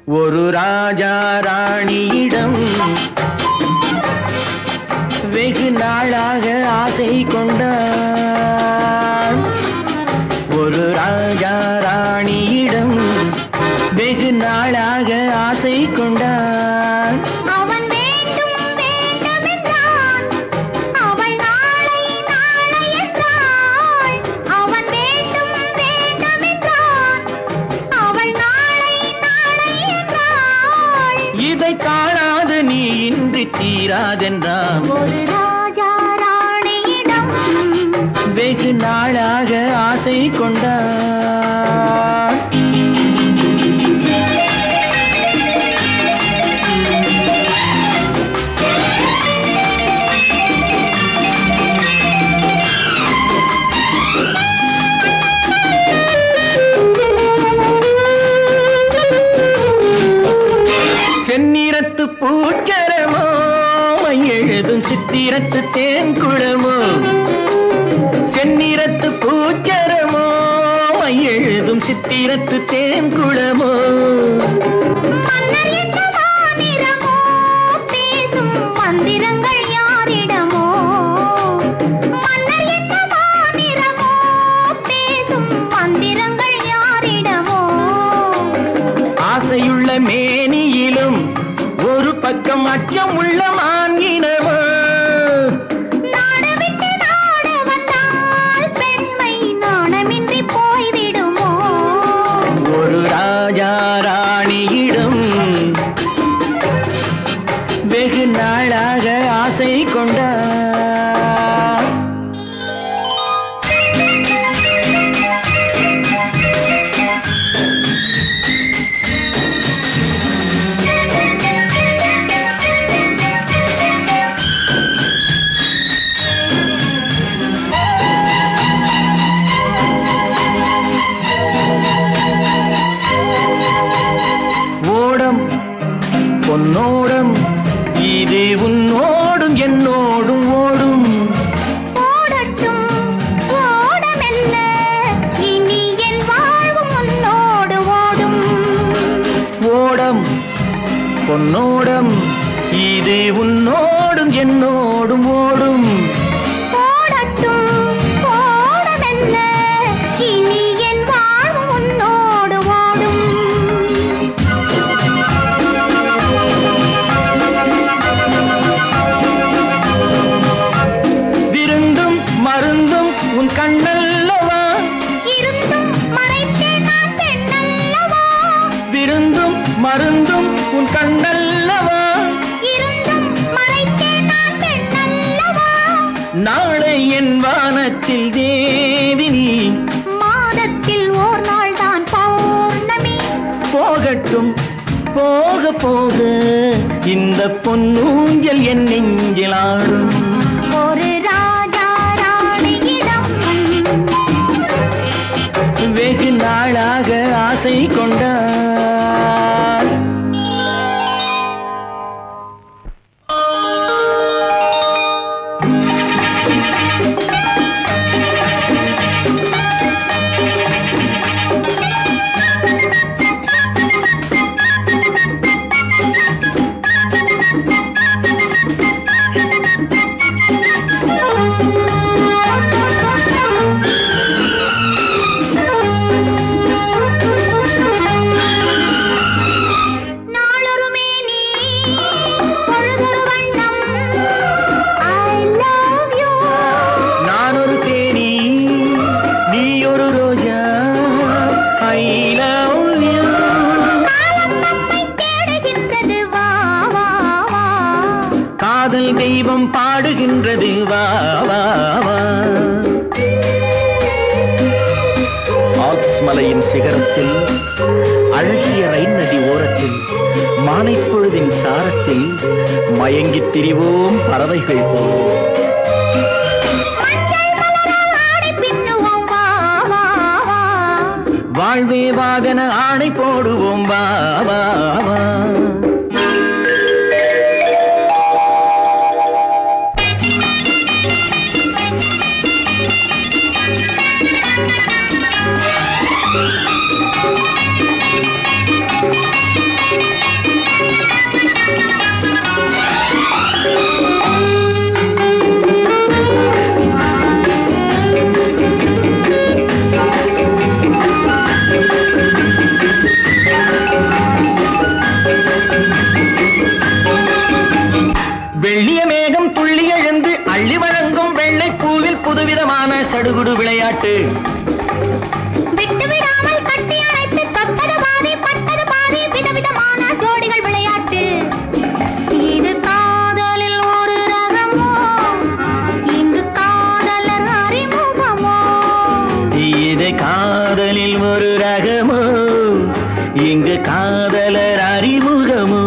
ஒரு ராஜா ராணியிடம் வெகு நாளாக ஆசை கொண்டான் ஒரு ராஜா ராணியிடம் வெகு நாளாக ஆசை கொண்டான் அவன் வேண்டும் வேண்டும் என்றான் அவள் நாளை நாளை என்றாள் அவன் வேண்டும் வேண்டும் என்றான் அவள் நாளை நாளை என்றாள் இதை காணாது நீ இன்றி தீராதென்றான் ஒரு ராஜா ராணியிடம் வெகு நாளாக ஆசை கொண்டான் செந்நிறத்து பூச்சரமோ எழுதும் சித்திரத்து தேன்குளமோ செந்நிறத்து பூச்சரமோ எழுதும் சித்திரத்து தேன்குளமோ மன்னர் என்ன மாநிறமோ பேசும் மந்திரங்கள் யாரிடமோ மன்னர் என்ன மாநிறமோ பேசும் மந்திரங்கள் யாரிடமோ ஆசையுள்ள மேனியிலும் ஒரு பக்கம் அச்சம் உள்ள மான்கினவோ நாடு விட்டு நாடு வந்தால் பெண்மை நாணமின்றி போய்விடுமோ ஒரு ராஜா ராணியிடம் வெகு நாளாக ஆசை கொண்டார் ஓடம் பொன்னோடம் இது உன்னோடும் என்னோடும் ஓடும் ஓடட்டும் ஓடமெல்ல இனி என் வாழ்வும் உன்னோடு ஓடும் ஓடம் பொன்னோடம் இது உன்னோடும் என்னோடும் ஓடும் ஓடட்டும் ஓடமெல்ல இனி என் வாழ்வும் உன்னோடு ஓடும் விருந்தும் மருந்தும் உன் கண்ணல்லவா இருந்தும் மறைத்தேன் நான் பெண்ணல்லவா விருந்தும் மருந்தும் உன் கண்ணல்லவா இருந்தும் மறைத்தேன் நான் பெண்ணல்லவா நாளை என் வானத்தில் தேவினி மாதத்தில் ஓர் நாள் தான் பௌர்ணமி போகட்டும் போக போக இந்த பொன்னூஞ்சல் என் நெஞ்சில் ஆடும் ஒரு ராஜா ராணியிடம் வெகு நாளாக ஆசை கொண்டார் நாளொரு மேனி பொழுதொரு வண்ணம் ஐ லவ் யூ நான் ஒரு தேனி நீ ஒரு ரோஜா ஐ லவ் யூ காலம் நம்மை தேடுகின்றது வா வா வா காதல் தெய்வம் பாடுகின்றது வா வா வா ஆல்ப்ஸ் மலையின் சிகரத்தில் அழகிய ரைன் நதி ஓரத்தில் மாலைப் பொழுதின் சாரத்தில் மயங்கித் திரிவோம் பறவைகள் போல் மஞ்சள் மலரால் ஆடை பின்னுவோம் வா வா வா வாழ்வே வாகன ஆணை போடுவோம் வா வா வா விளையாட்டு விட்டு விடாமல் கட்டி அணைத்து தொட்டது பாதி பட்டது பாதி விதவிதமான ஜோடிகள் விளையாட்டு இது காதலில் ஒரு ரகமோ இங்கு காதலர் அறிமுகமோ இது காதலில் ஒரு ரகமோ இங்கு காதலர் அறிமுகமோ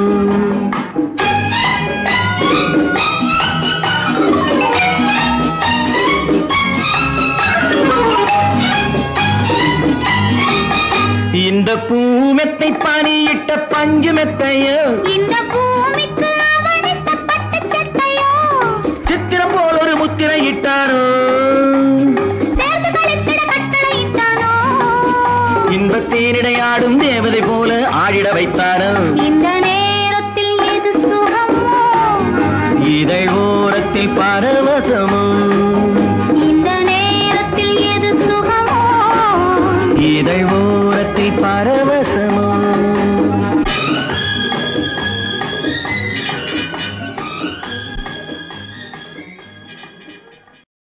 இந்த பூமெத்தை பனியிட்ட பஞ்சு மெத்தையோ இந்த பூமிக்கு அவனித்த பட்டு சட்டையோ சித்திரம் போல் ஒரு முத்திரை இட்டாரோ சேர்ந்து கழித்திட கட்டளையிட்டானோ இன்பத் தேனிடையாடும் தேவதை போல ஆடிட வைத்தாரோ இந்த நேரத்தில் எது சுகமோ இதழ் ஓரத்தில் பரவசமோ இந்த நேரத்தில் எது சுகமோ இதழ் ஓரத்தில் பரவசமோ